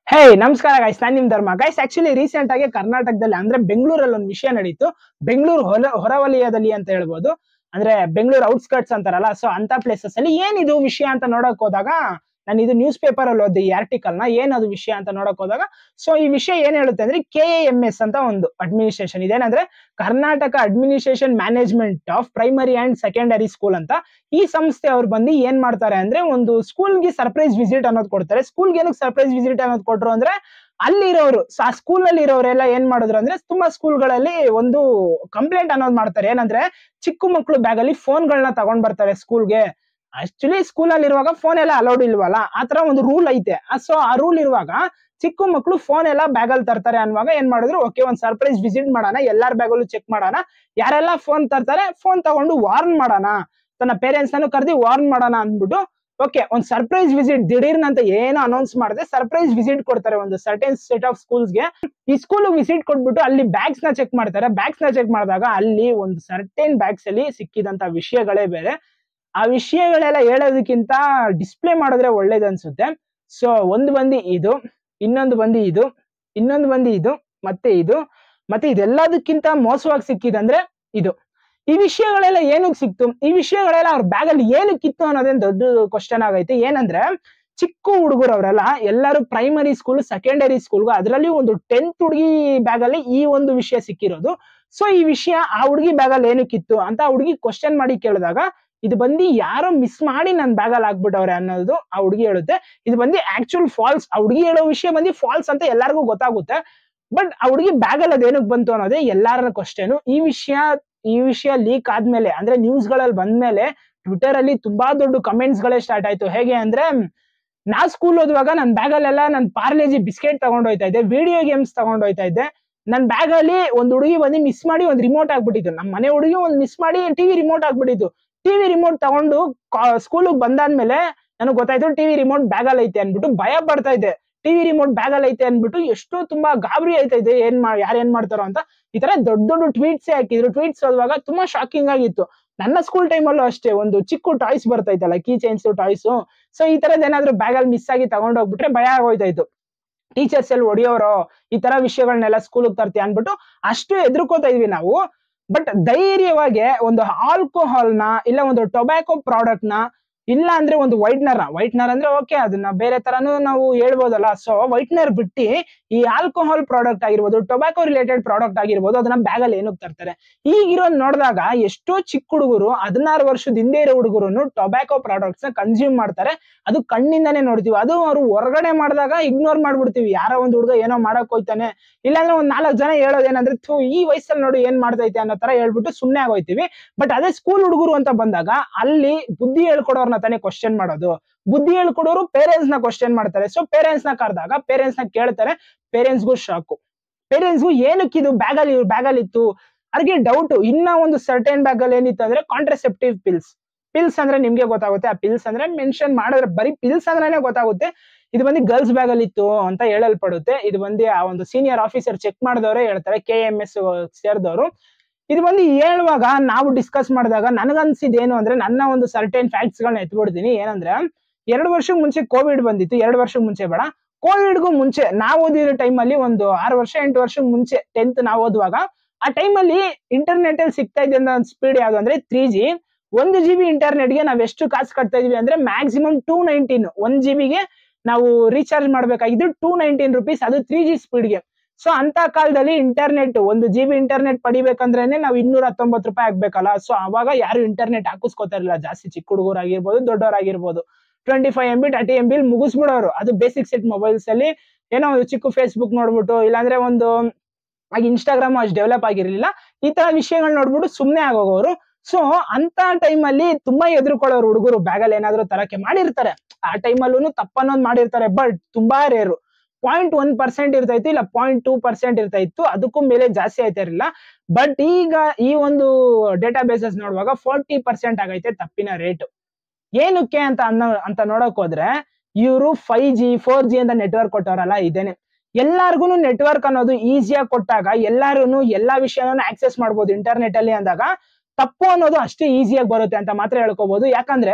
ಹೇ ನಮಸ್ಕಾರ ಗೈಸ್ ನಾನ್ ನಿಮ್ ಧರ್ಮ ಗೈಸ್ ಆಕ್ಚುಲಿ ರೀಸೆಂಟ್ ಆಗಿ ಕರ್ನಾಟಕದಲ್ಲಿ ಅಂದ್ರೆ ಬೆಂಗಳೂರಲ್ಲಿ ಒಂದು ವಿಷಯ ನಡೀತು ಬೆಂಗಳೂರು ಹೊರ ಹೊರವಲಯದಲ್ಲಿ ಅಂತ ಹೇಳ್ಬೋದು ಅಂದ್ರೆ ಬೆಂಗಳೂರು ಔಟ್ಸ್ಕರ್ಟ್ಸ್ ಅಂತಾರಲ್ಲ ಸೊ ಅಂತ ಪ್ಲೇಸಸ್ ಅಲ್ಲಿ ಏನಿದು ವಿಷಯ ಅಂತ ನೋಡಕ್ ಹೋದಾಗ ನಾನು ಇದು ನ್ಯೂಸ್ ಪೇಪರ್ ಅಲ್ಲಿ ಓದಿ ಈ ಆರ್ಟಿಕಲ್ ನ ಏನದು ವಿಷಯ ಅಂತ ನೋಡಕ್ ಹೋದಾಗ ಸೊ ಈ ವಿಷಯ ಏನ್ ಹೇಳುತ್ತೆ ಅಂದ್ರೆ ಕೆ ಎಂ ಎಸ್ ಅಂತ ಒಂದು ಅಡ್ಮಿನಿಸ್ಟ್ರೇಷನ್ ಇದೇನಂದ್ರೆ Karnataka administration management of primary and secondary school ಅಂತ ಈ ಸಂಸ್ಥೆ ಅವ್ರು ಬಂದು ಏನ್ ಮಾಡ್ತಾರೆ ಅಂದ್ರೆ ಒಂದು ಸ್ಕೂಲ್ಗೆ ಸರ್ಪ್ರೈಸ್ ವಿಸಿಟ್ ಅನ್ನೋದು ಕೊಡ್ತಾರೆ ಸ್ಕೂಲ್ಗೆ ಏನಕ್ಕೆ ಸರ್ಪ್ರೈಸ್ ವಿಸಿಟ್ ಅನ್ನೋದು ಕೊಟ್ರು ಅಂದ್ರೆ ಅಲ್ಲಿರೋರು ಆ ಸ್ಕೂಲ್ ಅಲ್ಲಿ ಇರೋರೆಲ್ಲ ಏನ್ ಮಾಡಿದ್ರು ಅಂದ್ರೆ ತುಂಬಾ ಸ್ಕೂಲ್ಗಳಲ್ಲಿ ಒಂದು ಕಂಪ್ಲೇಂಟ್ ಅನ್ನೋದು ಮಾಡ್ತಾರೆ ಏನಂದ್ರೆ ಚಿಕ್ಕ ಮಕ್ಕಳು ಬ್ಯಾಗ್ ಅಲ್ಲಿ ಫೋನ್ಗಳನ್ನ ತಗೊಂಡ್ ಬರ್ತಾರೆ ಸ್ಕೂಲ್ಗೆ ಆಕ್ಚುಲಿ ಸ್ಕೂಲ್ ಅಲ್ಲಿ ಇರುವಾಗ ಫೋನ್ ಎಲ್ಲ ಅಲೌಡ್ ಇಲ್ವಲ್ಲ ಆತರ ಒಂದು ರೂಲ್ ಐತೆ ಸೊ ಆ ರೂಲ್ ಇರುವಾಗ ಚಿಕ್ಕ ಮಕ್ಕಳು ಫೋನ್ ಎಲ್ಲ ಬ್ಯಾಗ್ ಅಲ್ಲಿ ತರ್ತಾರೆ ಅನ್ನುವಾಗ ಏನ್ ಮಾಡಿದ್ರು ಓಕೆ ಒಂದ್ ಸರ್ಪ್ರೈಸ್ ವಿಸಿಟ್ ಮಾಡೋಣ ಎಲ್ಲಾರ ಬ್ಯಾಗಲ್ಲೂ ಚೆಕ್ ಮಾಡೋಣ ಯಾರೆಲ್ಲ ಫೋನ್ ತರ್ತಾರೆ ಫೋನ್ ತಗೊಂಡು ವಾರ್ನ್ ಮಾಡೋಣ ತನ್ನ ಪೇರೆಂಟ್ಸ್ ನಾನು ಕರೆದಿ ವಾರ್ನ್ ಮಾಡೋಣ ಅಂದ್ಬಿಟ್ಟು ಓಕೆ ಒಂದ್ ಸರ್ಪ್ರೈಸ್ ವಿಸಿಟ್ ದಿಢೀರ್ನಂತ ಏನು ಅನೌನ್ಸ್ ಮಾಡಿದೆ ಸರ್ಪ್ರೈಸ್ ವಿಸಿಟ್ ಕೊಡ್ತಾರೆ ಒಂದು ಸರ್ಟೆನ್ ಸೆಟ್ ಆಫ್ ಸ್ಕೂಲ್ಸ್ಗೆ ಈ ಸ್ಕೂಲ್ ವಿಸಿಟ್ ಕೊಟ್ಬಿಟ್ಟು ಅಲ್ಲಿ ಬ್ಯಾಗ್ಸ್ ನ ಚೆಕ್ ಮಾಡ್ತಾರೆ ಬ್ಯಾಗ್ಸ್ ನ ಚೆಕ್ ಮಾಡಿದಾಗ ಅಲ್ಲಿ ಒಂದು ಸರ್ಟೆನ್ ಬ್ಯಾಗ್ಸ್ ಅಲ್ಲಿ ಸಿಕ್ಕಿದಂತ ವಿಷಯಗಳೇ ಬೇರೆ ಆ ವಿಷಯಗಳೆಲ್ಲ ಹೇಳೋದಕ್ಕಿಂತ ಡಿಸ್ಪ್ಲೇ ಮಾಡಿದ್ರೆ ಒಳ್ಳೇದು ಅನ್ಸುತ್ತೆ ಸೊ ಒಂದು ಬಂದು ಇದು ಇನ್ನೊಂದು ಬಂದು ಇದು ಇನ್ನೊಂದು ಬಂದು ಇದು ಮತ್ತೆ ಇದು ಮತ್ತೆ ಇದೆಲ್ಲದಕ್ಕಿಂತ ಮೋಸವಾಗಿ ಸಿಕ್ಕಿದಂದ್ರೆ ಇದು ಈ ವಿಷಯಗಳೆಲ್ಲ ಏನಕ್ಕೆ ಸಿಕ್ತು ಈ ವಿಷಯಗಳೆಲ್ಲ ಅವ್ರ ಬ್ಯಾಗ್ ಅಲ್ಲಿ ಏನಕ್ಕಿತ್ತು ಅನ್ನೋದೇನ್ ದೊಡ್ಡ ಕ್ವಶನ್ ಆಗೈತೆ ಏನಂದ್ರೆ ಚಿಕ್ಕ ಹುಡುಗರು ಅವರೆಲ್ಲ ಎಲ್ಲರೂ ಪ್ರೈಮರಿ ಸ್ಕೂಲ್ ಸೆಕೆಂಡರಿ ಸ್ಕೂಲ್ಗೂ ಅದರಲ್ಲಿ ಒಂದು ಟೆಂತ್ ಹುಡುಗಿ ಬ್ಯಾಗ್ ಅಲ್ಲಿ ಈ ಒಂದು ವಿಷಯ ಸಿಕ್ಕಿರೋದು ಸೊ ಈ ವಿಷಯ ಆ ಹುಡುಗಿ ಬ್ಯಾಗ್ ಅಲ್ಲಿ ಏನಕ್ಕಿತ್ತು ಅಂತ ಆ ಹುಡುಗಿ ಕ್ವಶನ್ ಮಾಡಿ ಕೇಳಿದಾಗ ಇದು ಬಂದು ಯಾರೋ ಮಿಸ್ ಮಾಡಿ ನನ್ ಬ್ಯಾಗ್ ಅಲ್ಲಿ ಹಾಕ್ಬಿಟ್ಟವ್ರೆ ಅನ್ನೋದು ಆ ಹುಡುಗಿ ಹೇಳುತ್ತೆ ಇದು ಬಂದು ಆಕ್ಚುಲ್ ಫಾಲ್ಸ್ ಆ ಹುಡುಗಿ ಹೇಳೋ ವಿಷಯ ಬಂದು ಫಾಲ್ಸ್ ಅಂತ ಎಲ್ಲರಿಗೂ ಗೊತ್ತಾಗುತ್ತೆ ಬಟ್ ಆ ಹುಡುಗಿ ಬ್ಯಾಗ್ ಅಲ್ಲಿ ಅದೇನಕ್ ಬಂತು ಅನ್ನೋದೇ ಎಲ್ಲಾರ ಕ್ವಶನ್ ಈ ವಿಷಯ ಈ ವಿಷಯ ಲೀಕ್ ಆದ್ಮೇಲೆ ಅಂದ್ರೆ ನ್ಯೂಸ್ ಗಳಲ್ಲಿ ಬಂದ್ಮೇಲೆ ಟ್ವಿಟರ್ ಅಲ್ಲಿ ತುಂಬಾ ದೊಡ್ಡ ಕಮೆಂಟ್ಸ್ ಗಳೇ ಸ್ಟಾರ್ಟ್ ಆಯ್ತು ಹೇಗೆ ಅಂದ್ರೆ ನಾ ಸ್ಕೂಲ್ ಓದುವಾಗ ನನ್ನ ಬ್ಯಾಗ್ ಅಲ್ಲೆಲ್ಲ ನಾನು ಪಾರ್ಲೇಜಿ ಬಿಸ್ಕೆಟ್ ತಗೊಂಡ್ ಹೋಯ್ತಾ ಇದ್ದೆ ವಿಡಿಯೋ ಗೇಮ್ಸ್ ತಗೊಂಡ್ ಹೋಯ್ತಾ ಇದ್ದೆ ನನ್ನ ಬ್ಯಾಗ್ ಅಲ್ಲಿ ಒಂದ್ ಹುಡುಗಿ ಬಂದು ಮಿಸ್ ಮಾಡಿ ಒಂದ್ ರಿಮೋಟ್ ಆಗ್ಬಿಟ್ಟಿತ್ತು ನಮ್ಮ ಮನೆ ಹುಡುಗಿ ಒಂದ್ ಮಿಸ್ ಮಾಡಿ ಟಿವಿ ರಿಮೋಟ್ ಆಗ್ಬಿಟ್ಟಿತ್ತು ಟಿವಿ ರಿಮೋಟ್ ತಗೊಂಡು ಸ್ಕೂಲ್ ಬಂದಾದ್ಮೇಲೆ ನನಗೆ ಗೊತ್ತಾಯ್ತು ಟಿವಿ ರಿಮೋಟ್ ಬ್ಯಾಗ್ ಅಲ್ಲಿ ಐತೆ ಅನ್ಬಿಟ್ಟು ಭಯ ಪಡ್ತಾ ಇದ್ದೆ ಟಿವಿ ರಿಮೋಟ್ ಬ್ಯಾಗ್ ಅಲ್ಲಿ ಐತೆ ಅನ್ಬಿಟ್ಟು ಎಷ್ಟೋ ತುಂಬಾ ಗಾಬರಿ ಆಯ್ತಾ ಇದೆ ಏನ್ ಮಾ ಯಾರು ಏನ್ ಮಾಡ್ತಾರೋ ಅಂತ ಈ ತರ ದೊಡ್ಡ ದೊಡ್ಡ ಟ್ವೀಟ್ಸ್ ಹಾಕಿದ್ರು ಟ್ವೀಟ್ಸ್ ಓದುವಾಗ ತುಂಬಾ ಶಾಕಿಂಗ್ ಆಗಿತ್ತು ನನ್ನ ಸ್ಕೂಲ್ ಟೈಮಲ್ಲೂ ಅಷ್ಟೇ ಒಂದು ಚಿಕ್ಕ ಟಾಯ್ಸ್ ಬರ್ತೈತಲ್ಲ ಕೀ ಚೈನ್ಸ್ ಟಾಯ್ಸ್ ಸೊ ಈ ತರದ್ ಏನಾದ್ರು ಬ್ಯಾಗ್ ಅಲ್ಲಿ ಮಿಸ್ ಆಗಿ ತಗೊಂಡ್ ಹೋಗ್ಬಿಟ್ರೆ ಭಯ ಆಗೋಯ್ತಾ ಇತ್ತು ಟೀಚರ್ಸ್ ಎಲ್ಲಿ ಹೊಡಿಯೋರೋ ಈ ತರ ವಿಷಯಗಳನ್ನೆಲ್ಲ ಸ್ಕೂಲ್ಗೆ ತರ್ತೀಯ ಅನ್ಬಿಟ್ಟು ಅಷ್ಟು ಎದುರ್ಕೋತಾ ಇದ್ವಿ ನಾವು ಬಟ್ ಧೈರ್ಯವಾಗಿ ಒಂದು ಆಲ್ಕೋಹಾಲ್ ನ ಇಲ್ಲ ಒಂದು ಟೊಬ್ಯಾಕೊ ಪ್ರಾಡಕ್ಟ್ ನ ಇಲ್ಲ ಅಂದ್ರೆ ಒಂದು ವೈಟ್ನರ್ ವೈಟ್ನರ್ ಅಂದ್ರೆ ಓಕೆ ಅದನ್ನ ಬೇರೆ ತರಾನು ನಾವು ಹೇಳ್ಬೋದಲ್ಲ ಸೊ ವೈಟ್ನರ್ ಬಿಟ್ಟು ಈ ಆಲ್ಕೋಹಾಲ್ ಪ್ರಾಡಕ್ಟ್ ಆಗಿರ್ಬೋದು ಟೊಬ್ಯಾಕೊ ರಿಲೇಟೆಡ್ ಪ್ರಾಡಕ್ಟ್ ಆಗಿರ್ಬೋದು ಅದನ್ನ ಬ್ಯಾಗ್ ಅಲ್ಲಿ ಏನಕ್ಕೆ ತರ್ತಾರೆ ಈಗಿರೋ ನೋಡಿದಾಗ ಎಷ್ಟೋ ಚಿಕ್ಕ ಹುಡುಗರು ಹದಿನಾರು ವರ್ಷದ ಹಿಂದೆ ಇರೋ ಹುಡುಗರು ಟೊಬ್ಯಾಕೊ ಪ್ರಾಡಕ್ಟ್ಸ್ ನ ಕನ್ಸ್ಯೂಮ್ ಮಾಡ್ತಾರೆ ಅದು ಕಣ್ಣಿಂದಾನೇ ನೋಡ್ತೀವಿ ಅದು ಅವರು ಹೊರಗಡೆ ಮಾಡಿದಾಗ ಇಗ್ನೋರ್ ಮಾಡ್ಬಿಡ್ತೀವಿ ಯಾರೋ ಒಂದು ಹುಡುಗ ಏನೋ ಮಾಡಕ್ ಹೋಯ್ತಾನೆ ಇಲ್ಲಾಂದ್ರೆ ಒಂದ್ ನಾಲ್ಕು ಜನ ಹೇಳೋದೇನಂದ್ರೆ ಥೂ ಈ ವಯಸ್ಸಲ್ಲಿ ನೋಡಿ ಏನ್ ಮಾಡ್ತೈತೆ ಅನ್ನೋ ತರ ಹೇಳ್ಬಿಟ್ಟು ಸುಮ್ನೆ ಆಗೋಯ್ತೀವಿ ಬಟ್ ಅದೇ ಸ್ಕೂಲ್ ಹುಡುಗರು ಅಂತ ಬಂದಾಗ ಅಲ್ಲಿ ಬುದ್ಧಿ ಹೇಳ್ಕೊಡೋರ್ನ ತಾನೇ ಕ್ವಶನ್ ಮಾಡೋದು ಬುದ್ಧಿ ಹೇಳ್ಕೊಡೋರು ಪೇರೆಂಟ್ಸ್ ನ ಕ್ವಶನ್ ಮಾಡ್ತಾರೆ ಸೊ ಪೇರೆಂಟ್ಸ್ ನ ಕರೆದಾಗ ಪೇರೆಂಟ್ಸ್ ನ ಕೇಳ್ತಾರೆ ಪೇರೆಂಟ್ಸ್ಗೂ ಶಾಕು ಪೇರೆಂಟ್ಸ್ಗೂ ಏನಕ್ಕೆ ಇದು ಬ್ಯಾಗ್ ಅಲ್ಲಿ ಬ್ಯಾಗ್ ಅಲ್ಲಿ ಇತ್ತು ಅದಕ್ಕೆ ಡೌಟ್ ಇನ್ನ ಒಂದು ಸರ್ಟೆನ್ ಬ್ಯಾಗ್ ಅಲ್ಲಿ ಏನಿತ್ತು ಅಂದ್ರೆ ಕಾಂಟ್ರಸೆಪ್ಟಿವ್ ಪಿಲ್ಸ್ ಪಿಲ್ಸ್ ಅಂದ್ರೆ ನಿಮ್ಗೆ ಗೊತ್ತಾಗುತ್ತೆ ಆ ಪಿಲ್ಸ್ ಅಂದ್ರೆ ಮೆನ್ಷನ್ ಮಾಡಿದ್ರೆ ಬರೀ ಪಿಲ್ಸ್ ಅಂದ್ರೇನೆ ಗೊತ್ತಾಗುತ್ತೆ ಇದು ಬಂದು ಗರ್ಲ್ಸ್ ಬ್ಯಾಗ್ ಅಲ್ಲಿ ಇತ್ತು ಅಂತ ಹೇಳಲ್ಪಡುತ್ತೆ ಇದು ಬಂದು ಆ ಒಂದು ಸೀನಿಯರ್ ಆಫೀಸರ್ ಚೆಕ್ ಮಾಡಿದವರೇ ಹೇಳ್ತಾರೆ ಕೆ ಎಂ ಎಸ್ ಸೇರಿದವರು ಇದು ಬಂದು ಹೇಳುವಾಗ ನಾವು ಡಿಸ್ಕಸ್ ಮಾಡಿದಾಗ ನನಗನ್ಸಿದ್ ಏನು ಅಂದ್ರೆ ನನ್ನ ಒಂದು ಸರ್ಟೆನ್ ಫ್ಯಾಕ್ಟ್ಸ್ ಗಳನ್ನ ಎತ್ಬಿಡ್ತೀನಿ ಏನಂದ್ರೆ ಎರಡು ವರ್ಷಕ್ಕೆ ಮುಂಚೆ ಕೋವಿಡ್ ಬಂದಿತ್ತು ಎರಡು ವರ್ಷಕ್ಕೆ ಮುಂಚೆ ಬೇಡ ಕೋವಿಡ್ಗೂ ಮುಂಚೆ ನಾವು ಓದಿರೋ ಟೈಮಲ್ಲಿ ಒಂದು ಆರು ವರ್ಷ ಎಂಟು ವರ್ಷಕ್ಕೆ ಮುಂಚೆ ಟೆಂತ್ ನಾವು ಓದುವಾಗ ಆ ಟೈಮಲ್ಲಿ ಇಂಟರ್ನೆಟ್ ಅಲ್ಲಿ ಸಿಗ್ತಾ ಇದ್ದ ಸ್ಪೀಡ್ ಯಾವ್ದು ಅಂದ್ರೆ ತ್ರೀ ಜಿ ಒಂದು ಜಿ ಬಿ ಇಂಟರ್ನೆಟ್ಗೆ ನಾವ್ ಎಷ್ಟು ಕಾಸು ಕಟ್ತಾ ಇದೀವಿ ಅಂದ್ರೆ maximum two nineteen one G ಬಿಗೆ ನಾವು ರೀಚಾರ್ಜ್ ಮಾಡ್ಬೇಕಾಗಿದ್ದು ಟೂ ನೈನ್ಟೀನ್ ರುಪೀಸ್ ಅದು ತ್ರೀ ಜಿ ಸ್ಪೀಡ್ಗೆ ಸೊ ಅಂತ ಕಾಲದಲ್ಲಿ ಇಂಟರ್ನೆಟ್ ಒಂದು ಜಿ ಬಿ ಇಂಟರ್ನೆಟ್ ಪಡಿಬೇಕಂದ್ರೇನೆ ನಾವು ಇನ್ನೂರ ಹತ್ತೊಂಬತ್ತು ರೂಪಾಯಿ ಆಗ್ಬೇಕಲ್ಲ ಸೊ ಅವಾಗ ಯಾರು ಇಂಟರ್ನೆಟ್ ಹಾಕಿಸ್ಕೋತಾ ಇರಲಿಲ್ಲ ಜಾಸ್ತಿ ಚಿಕ್ಕ ಹುಡುಗರಾಗಿರ್ಬೋದು ದೊಡ್ಡವರಾಗಿರ್ಬೋದು twenty five M B thirty M B ಮುಗಿಸ್ಬಿಡೋರು ಅದು ಬೇಸಿಕ್ ಸೆಟ್ ಮೊಬೈಲ್ಸ್ ಅಲ್ಲಿ ಏನೋ ಒಂದು ಚಿಕ್ಕ ಫೇಸ್ಬುಕ್ ನೋಡ್ಬಿಟ್ಟು ಇಲ್ಲಾಂದ್ರೆ ಒಂದು ಆಗ ಇನ್ಸ್ಟಾಗ್ರಾಮ್ ಅಷ್ಟು ಡೆವಲಪ್ ಆಗಿರ್ಲಿಲ್ಲ ಈ ತರ ವಿಷಯಗಳು ನೋಡ್ಬಿಟ್ಟು ಸುಮ್ನೆ ಆಗೋಗೋರು ಸೊ ಅಂತ ಟೈಮಲ್ಲಿ ತುಂಬಾ ಎದುರ್ಕೊಳ್ಳೋರು ಹುಡುಗರು ಬ್ಯಾಗಲ್ಲಿ ಏನಾದ್ರು ತರಕ್ಕೆ ಮಾಡಿರ್ತಾರೆ ಆ ಟೈಮಲ್ಲೂ ತಪ್ಪನ್ನೊಂದು ಮಾಡಿರ್ತಾರೆ ಬಟ್ ತುಂಬಾ ರೇರು ಪಾಯಿಂಟ್ ಒನ್ ಪರ್ಸೆಂಟ್ ಇರ್ತೈತಿ ಇಲ್ಲ ಪಾಯಿಂಟ್ ಟೂ ಪರ್ಸೆಂಟ್ ಇರ್ತಾ ಇತ್ತು ಅದಕ್ಕೂ ಮೇಲೆ ಜಾಸ್ತಿ ಆಯ್ತಾ ಇರಲಿಲ್ಲ ಬಟ್ ಈಗ ಈ ಒಂದು ಡೇಟಾ ಬೇಸಸ್ ನೋಡುವಾಗ ಫೋರ್ಟಿ ಪರ್ಸೆಂಟ್ ಆಗೈತೆ ತಪ್ಪಿನ ರೇಟ್ ಏನಕ್ಕೆ ಅಂತ ಅನ್ನೋ ಅಂತ ನೋಡಕ್ ಹೋದ್ರೆ ಇವರು ಫೈವ್ ಜಿ ಫೋರ್ ಜಿ ಅಂತ ನೆಟ್ವರ್ಕ್ ಕೊಟ್ಟವರಲ್ಲ ಇದೇನೆ ಎಲ್ಲಾರ್ಗು ನೆಟ್ವರ್ಕ್ ಅನ್ನೋದು ಈಸಿಯಾಗಿ ಕೊಟ್ಟಾಗ ಎಲ್ಲಾರು ಎಲ್ಲಾ ವಿಷಯನ ಆಕ್ಸೆಸ್ ಮಾಡ್ಬೋದು ಇಂಟರ್ನೆಟ್ ಅಲ್ಲಿ ಅಂದಾಗ ತಪ್ಪು ಅನ್ನೋದು ಅಷ್ಟೇ ಈಸಿಯಾಗಿ ಬರುತ್ತೆ ಅಂತ ಮಾತ್ರ ಹೇಳ್ಕೋಬಹುದು ಯಾಕಂದ್ರೆ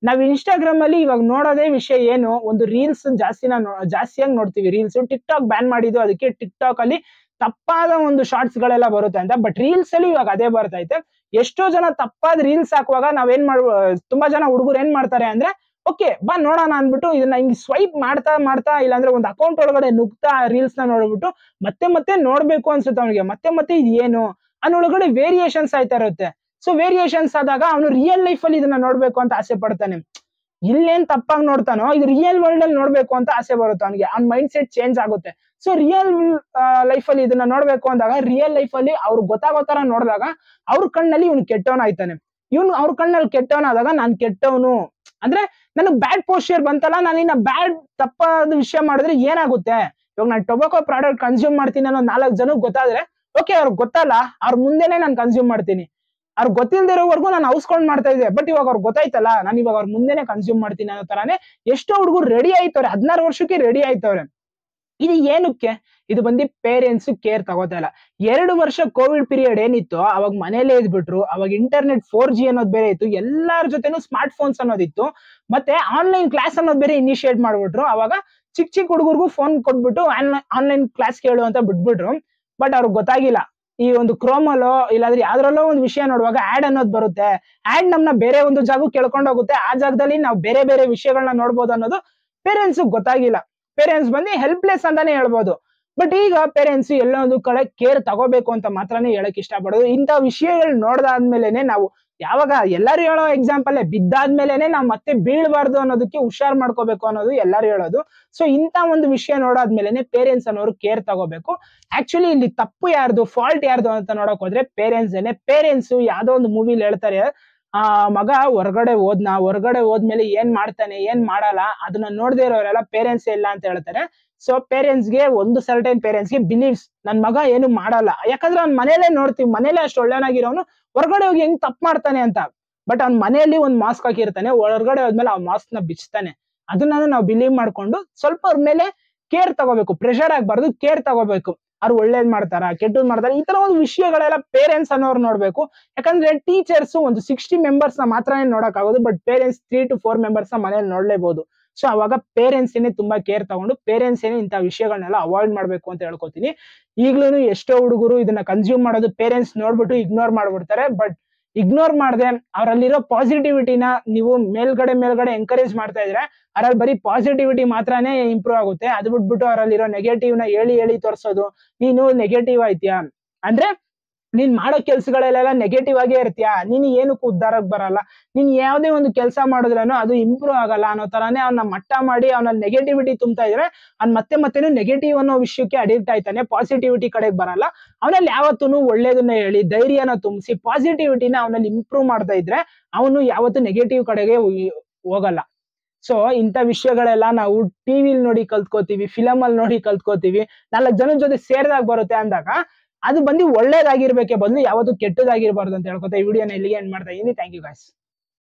ನಾವ್ ಇನ್ಸ್ಟಾಗ್ರಾಮ್ ಅಲ್ಲಿ ಇವಾಗ ನೋಡೋದೇ ವಿಷಯ ಏನು ಒಂದು ರೀಲ್ಸ್ ಜಾಸ್ತಿನ ನೋ- ಜಾಸ್ತಿಯಾಗಿ ನೋಡ್ತೀವಿ ರೀಲ್ಸ್ ಟಿಕ್ ಟಾಕ್ ಬ್ಯಾನ್ ಮಾಡಿದ್ದು ಅದಕ್ಕೆ ಟಿಕ್ ಟಾಕ್ ಅಲ್ಲಿ ತಪ್ಪಾದ ಒಂದು ಶಾರ್ಟ್ಸ್ ಗಳೆಲ್ಲ ಬರುತ್ತೆ ಅಂತ ಬಟ್ ರೀಲ್ಸ್ ಅಲ್ಲಿ ಇವಾಗ ಅದೇ ಬರ್ತೈತೆ ಎಷ್ಟೋ ಜನ ತಪ್ಪಾದ ರೀಲ್ಸ್ ಹಾಕುವಾಗ ನಾವೇನ್ ಮಾಡ್ ತುಂಬಾ ಜನ ಹುಡುಗರು ಏನ್ ಮಾಡ್ತಾರೆ ಅಂದ್ರೆ ಓಕೆ ಬಾ ನೋಡೋಣ ಅಂದ್ಬಿಟ್ಟು ಇದನ್ನ ಹಿಂಗ್ ಸ್ವೈಪ್ ಮಾಡ್ತಾ ಮಾಡ್ತಾ ಇಲ್ಲಾಂದ್ರೆ ಒಂದು ಅಕೌಂಟ್ ಒಳಗಡೆ ನುಗ್ತಾ ರೀಲ್ಸ್ ನ ನೋಡ್ಬಿಟ್ಟು ಮತ್ತೆ ಮತ್ತೆ ನೋಡ್ಬೇಕು ಅನ್ಸುತ್ತೆ ಅವನಿಗೆ ಮತ್ತೆ ಮತ್ತೆ ಇದು ಏನು ಅನ್ನೊಳಗಡೆ ವೇರಿಯೇಷನ್ಸ್ ಆಯ್ತಾ ಇರುತ್ತೆ ಸೊ ವೇರಿಯೇಷನ್ಸ್ ಆದಾಗ ಅವನು ರಿಯಲ್ ಲೈಫ್ ಅಲ್ಲಿ ಇದನ್ನ ನೋಡ್ಬೇಕು ಅಂತ ಆಸೆ ಪಡ್ತಾನೆ ಇಲ್ಲೇನ್ ತಪ್ಪಾಗಿ ನೋಡ್ತಾನೋ ಇದು ರಿಯಲ್ ವರ್ಲ್ಡ್ ಅಲ್ಲಿ ನೋಡ್ಬೇಕು ಅಂತ ಆಸೆ ಬರುತ್ತೆ ಅವನಿಗೆ ಅವ್ನ ಮೈಂಡ್ ಸೆಟ್ ಚೇಂಜ್ ಆಗುತ್ತೆ ಸೊ ರಿಯಲ್ ಲೈಫ್ ಅಲ್ಲಿ ಇದನ್ನ ನೋಡ್ಬೇಕು ಅಂದಾಗ ರಿಯಲ್ ಲೈಫ್ ಅಲ್ಲಿ ಅವ್ರು ಗೊತ್ತಾಗೋ ತರ ನೋಡಿದಾಗ ಅವ್ರ ಕಣ್ಣಲ್ಲಿ ಇವ್ನು ಕೆಟ್ಟವನ ಆಯ್ತಾನೆ ಇವ್ನು ಅವ್ರ ಕಣ್ಣಲ್ಲಿ ಕೆಟ್ಟವನಾದಾಗ ನಾನ್ ಕೆಟ್ಟವನು ಅಂದ್ರೆ ನನಗ್ ಬ್ಯಾಡ್ ಪೋಸ್ಚರ್ ಬಂತಲ್ಲ ನಾನು ಇನ್ನ ಬ್ಯಾಡ್ ತಪ್ಪಾದ ವಿಷಯ ಮಾಡಿದ್ರೆ ಏನಾಗುತ್ತೆ ಇವಾಗ ನಾನು ಟೊಬಾಕೋ ಪ್ರಾಡಕ್ಟ್ ಕನ್ಸ್ಯೂಮ್ ಮಾಡ್ತೀನಿ ಅನ್ನೋ ನಾಲ್ಕು ಜನಕ್ಕೆ ಗೊತ್ತಾದ್ರೆ ಓಕೆ ಅವ್ರಿಗೆ ಗೊತ್ತಲ್ಲ ಅವ್ರ ಮುಂದೆನೆ ನಾನು ಕನ್ಸ್ಯೂಮ್ ಮಾಡ್ತೀನಿ ಅವ್ರಿಗೆ ಗೊತ್ತಿಲ್ದಿರೋವರೆಗೂ ನಾನು ಔಸ್ಕೊಂಡ್ ಮಾಡ್ತಾ ಇದ್ದೆ ಬಟ್ ಇವಾಗ ಅವ್ರಿಗೆ ಗೊತ್ತಾಯ್ತಲ್ಲ ನಾನು ಇವಾಗ ಅವ್ರ ಮುಂದೆನೆ ಕನ್ಸ್ಯೂಮ್ ಮಾಡ್ತೀನಿ ಅನ್ನೋ ತರಾನೇ ಎಷ್ಟೋ ಹುಡುಗರು ರೆಡಿ ಆಯ್ತವ್ರೆ ಹದಿನಾರು ವರ್ಷಕ್ಕೆ ರೆಡಿ ಆಯ್ತವ್ರೆ ಇದು ಏನಕ್ಕೆ ಇದು ಬಂದು ಪೇರೆಂಟ್ಸ್ ಕೇರ್ ತಗೋತಾ ಇಲ್ಲ ಎರಡು ವರ್ಷ ಕೋವಿಡ್ ಪೀರಿಯಡ್ ಏನಿತ್ತು ಅವಾಗ ಮನೇಲೇ ಇದ್ಬಿಟ್ರು ಅವಾಗ ಇಂಟರ್ನೆಟ್ ಫೋರ್ ಜಿ ಅನ್ನೋದು ಬೇರೆ ಇತ್ತು ಎಲ್ಲಾರ ಜೊತೆನೂ ಸ್ಮಾರ್ಟ್ ಫೋನ್ಸ್ ಅನ್ನೋದಿತ್ತು ಮತ್ತೆ ಆನ್ಲೈನ್ ಕ್ಲಾಸ್ ಅನ್ನೋದು ಬೇರೆ ಇನಿಷಿಯೇಟ್ ಮಾಡ್ಬಿಟ್ರು ಅವಾಗ ಚಿಕ್ಕ ಚಿಕ್ಕ ಹುಡುಗರಿಗೂ ಫೋನ್ ಕೊಟ್ಬಿಟ್ಟು ಆನ್ಲೈನ್ ಕ್ಲಾಸ್ ಕೇಳು ಅಂತ ಬಿಟ್ಬಿಟ್ರು ಬಟ್ ಅವ್ರಿಗೆ ಗೊತ್ತಾಗಿಲ್ಲ ಈ ಒಂದು ಕ್ರೋಮಲ್ಲೋ ಇಲ್ಲಾಂದ್ರೆ ಯಾವ್ದ್ರಲ್ಲೋ ಒಂದು ವಿಷಯ ನೋಡುವಾಗ ಆಡ್ ಅನ್ನೋದು ಬರುತ್ತೆ ಆಡ್ ನಮ್ನ ಬೇರೆ ಒಂದು ಜಾಗಕ್ಕೆ ಕೇಳ್ಕೊಂಡು ಹೋಗುತ್ತೆ ಆ ಜಾಗದಲ್ಲಿ ನಾವು ಬೇರೆ ಬೇರೆ ವಿಷಯಗಳನ್ನ ನೋಡ್ಬೋದು ಅನ್ನೋದು ಪೇರೆಂಟ್ಸ್ ಗೊತ್ತಾಗಿಲ್ಲ ಪೇರೆಂಟ್ಸ್ ಬಂದು ಹೆಲ್ಪ್ಲೆಸ್ ಅಂತಾನೆ ಹೇಳ್ಬೋದು ಬಟ್ ಈಗ ಪೇರೆಂಟ್ಸ್ ಎಲ್ಲೋ ಒಂದು ಕಡೆ ಕೇರ್ ತಗೋಬೇಕು ಅಂತ ಮಾತ್ರನೇ ಹೇಳಕ್ ಇಷ್ಟಪಡೋದು ಇಂಥ ವಿಷಯಗಳು ನೋಡ್ದಾದ್ಮೇಲೆನೆ ನಾವು ಯಾವಾಗ ಎಲ್ಲರೂ ಹೇಳೋ ಎಕ್ಸಾಂಪಲ್ ಬಿದ್ದಾದ್ಮೇಲೆನೆ ನಾವು ಮತ್ತೆ ಬೀಳ್ಬಾರ್ದು ಅನ್ನೋದಕ್ಕೆ ಹುಷಾರ್ ಮಾಡ್ಕೋಬೇಕು ಅನ್ನೋದು ಎಲ್ಲರೂ ಹೇಳೋದು ಸೊ ಇಂಥ ಒಂದು ವಿಷಯ ನೋಡಾದ್ಮೇಲೆನೆ ಪೇರೆಂಟ್ಸ್ ಅನ್ನೋರು ಕೇರ್ ತಗೋಬೇಕು ಆಕ್ಚುಲಿ ಇಲ್ಲಿ ತಪ್ಪು ಯಾರ್ದು ಫಾಲ್ಟ್ ಯಾರ್ದು ಅಂತ ನೋಡಕ್ ಹೋದ್ರೆ ಪೇರೆಂಟ್ಸ್ ಏನೆ ಪೇರೆಂಟ್ಸ್ ಯಾವ್ದೋ ಒಂದು ಮೂವಿಲಿ ಹೇಳ್ತಾರೆ ಆ ಮಗ ಹೊರಗಡೆ ಹೋದ್ನ ಹೊರಗಡೆ ಹೋದ್ಮೇಲೆ ಏನ್ ಮಾಡ್ತಾನೆ ಏನ್ ಮಾಡಲ್ಲ ಅದನ್ನ ನೋಡದೇ ಇರೋರೆಲ್ಲ ಪೇರೆಂಟ್ಸ್ ಇಲ್ಲ ಅಂತ ಹೇಳ್ತಾರೆ ಸೊ ಪೇರೆಂಟ್ಸ್ ಗೆ ಒಂದು ಸರ್ಟೈನ್ ಪೇರೆಂಟ್ಸ್ ಗೆ ಬಿಲೀವ್ಸ್ ನನ್ ಮಗ ಏನು ಮಾಡಲ್ಲ ಯಾಕಂದ್ರೆ ಅವ್ನ್ ಮನೇಲೆ ನೋಡ್ತೀವಿ ಮನೇಲೆ ಅಷ್ಟು ಒಳ್ಳೆನಾಗಿರೋನು ಹೊರಗಡೆ ಹೋಗಿ ಹೆಂಗ್ ತಪ್ಪು ಮಾಡ್ತಾನೆ ಅಂತ ಬಟ್ ಅವ್ನ್ ಮನೆಯಲ್ಲಿ ಒಂದ್ ಮಾಸ್ಕ್ ಹಾಕಿರ್ತಾನೆ ಹೊರಗಡೆ ಹೋದ್ಮೇಲೆ ಆ ಮಾಸ್ಕ್ ನ ಬಿಚ್ತಾನೆ ಅದನ್ನ ನಾವು ಬಿಲೀವ್ ಮಾಡ್ಕೊಂಡು ಸ್ವಲ್ಪ ಅವ್ರ ಮೇಲೆ ಕೇರ್ ತಗೋಬೇಕು ಪ್ರೆಷರ್ ಆಗ್ಬಾರ್ದು ಕೇರ್ ತಗೋಬೇಕು ಅವ್ರು ಒಳ್ಳೇದ್ ಮಾಡ್ತಾರ ಕೆಟ್ಟದ್ ಮಾಡ್ತಾರ ಈ ತರ ಒಂದು ವಿಷಯಗಳೆಲ್ಲ ಪೇರೆಂಟ್ಸ್ ಅನ್ನೋರು ನೋಡ್ಬೇಕು ಯಾಕಂದ್ರೆ ಟೀಚರ್ಸ್ ಒಂದು ಸಿಕ್ಸ್ಟಿ ಮೆಂಬರ್ಸ್ ನ ಮಾತ್ರನೇ ನೋಡಕ್ ಆಗೋದು but parents three to four members ನ ಮನೇಲಿ ನೋಡ್ಲೇಬಹುದು ಸೊ ಅವಾಗ ಪೇರೆಂಟ್ಸ್ ಏನೇ ತುಂಬಾ ಕೇರ್ ತಗೊಂಡು ಪೇರೆಂಟ್ಸ್ ಏನೇ ಇಂಥ ವಿಷಯಗಳನ್ನೆಲ್ಲ ಅವಾಯ್ಡ್ ಮಾಡ್ಬೇಕು ಅಂತ ಹೇಳ್ಕೊತೀನಿ ಈಗ್ಲೂ ಎಷ್ಟೋ ಹುಡುಗರು ಇದನ್ನ ಕನ್ಸ್ಯೂಮ್ ಮಾಡೋದು ಪೇರೆಂಟ್ಸ್ ನೋಡ್ಬಿಟ್ಟು ಇಗ್ನೋರ್ ಮಾಡ್ಬಿಡ್ತಾರೆ ಬಟ್ ಇಗ್ನೋರ್ ಮಾಡದೆ ಅವರಲ್ಲಿರೋ ಪಾಸಿಟಿವಿಟಿನ ನೀವು ಮೇಲ್ಗಡೆ ಮೇಲ್ಗಡೆ ಎಂಕರೇಜ್ ಮಾಡ್ತಾ ಇದ್ರೆ ಅದ್ರಲ್ಲಿ ಬರೀ ಪಾಸಿಟಿವಿಟಿ ಮಾತ್ರನೇ ಇಂಪ್ರೂವ್ ಆಗುತ್ತೆ ಅದು ಬಿಟ್ಬಿಟ್ಟು ಅವರಲ್ಲಿರೋ ನೆಗೆಟಿವ್ ನ ಹೇಳಿ ಹೇಳಿ ತೋರಿಸೋದು ನೀನು ನೆಗೆಟಿವ್ ಆಯ್ತೀಯಾ ಅಂದ್ರೆ ನೀನ್ ಮಾಡೋ ಕೆಲ್ಸಗಳೆಲ್ಲ ನೆಗೆಟಿವ್ ಆಗೇ ಇರ್ತೀಯಾ ನೀನ್ ಏನಕ್ಕೂ ಉದ್ಧಾರಕ್ ಬರಲ್ಲ ನೀನ್ ಯಾವ್ದೇ ಒಂದು ಕೆಲಸ ಮಾಡಿದ್ರೇನು ಅದು ಇಂಪ್ರೂವ್ ಆಗಲ್ಲ ಅನ್ನೋ ತರಾನೇ ಅವನ್ನ ಮಟ್ಟ ಮಾಡಿ ಅವನ ನೆಗೆಟಿವಿಟಿ ತುಂಬ್ತಾ ಇದ್ರೆ ಅವ್ನ್ ಮತ್ತೆ ಮತ್ತೆನು ನೆಗೆಟಿವ್ ಅನ್ನೋ ವಿಷಯಕ್ಕೆ ಅಡಿಕ್ಟ್ ಆಯ್ತಾನೆ ಪಾಸಿಟಿವಿಟಿ ಕಡೆಗೆ ಬರಲ್ಲ ಅವನಲ್ಲಿ ಯಾವತ್ತೂ ಒಳ್ಳೇದನ್ನ ಹೇಳಿ ಧೈರ್ಯನ ತುಂಬಿಸಿ ಪಾಸಿಟಿವಿಟಿನ ಅವನಲ್ಲಿ ಇಂಪ್ರೂವ್ ಮಾಡ್ತಾ ಇದ್ರೆ ಅವನು ಯಾವತ್ತು ನೆಗೆಟಿವ್ ಕಡೆಗೆ ಹೋಗಿ- ಹೋಗಲ್ಲ ಸೊ ಇಂಥ ವಿಷಯಗಳೆಲ್ಲ ನಾವು ಟಿವಿಲ್ ನೋಡಿ ಕಲ್ತ್ಕೋತೀವಿ ಫಿಲಮ್ ಅಲ್ಲಿ ನೋಡಿ ಕಲ್ತ್ಕೋತೀವಿ ನಾಲ್ಕು ಜನದ ಜೊತೆ ಸೇರಿದಾಗ ಬರುತ್ತೆ ಅಂದಾಗ ಅದು ಬಂದು ಒಳ್ಳೇದಾಗಿರ್ಬೇಕೆ ಬದಲು ಯಾವತ್ತು ಕೆಟ್ಟದಾಗಿರ್ಬಾರ್ದು ಅಂತ ಹೇಳ್ಕೊತಾ ಈ ವಿಡಿಯೋನ ಇಲ್ಲಿಗೆ ಎಂಡ್ ಮಾಡ್ತಾ ಇದೀನಿ ಥ್ಯಾಂಕ್ ಯು ಗಾಯ್ಸ್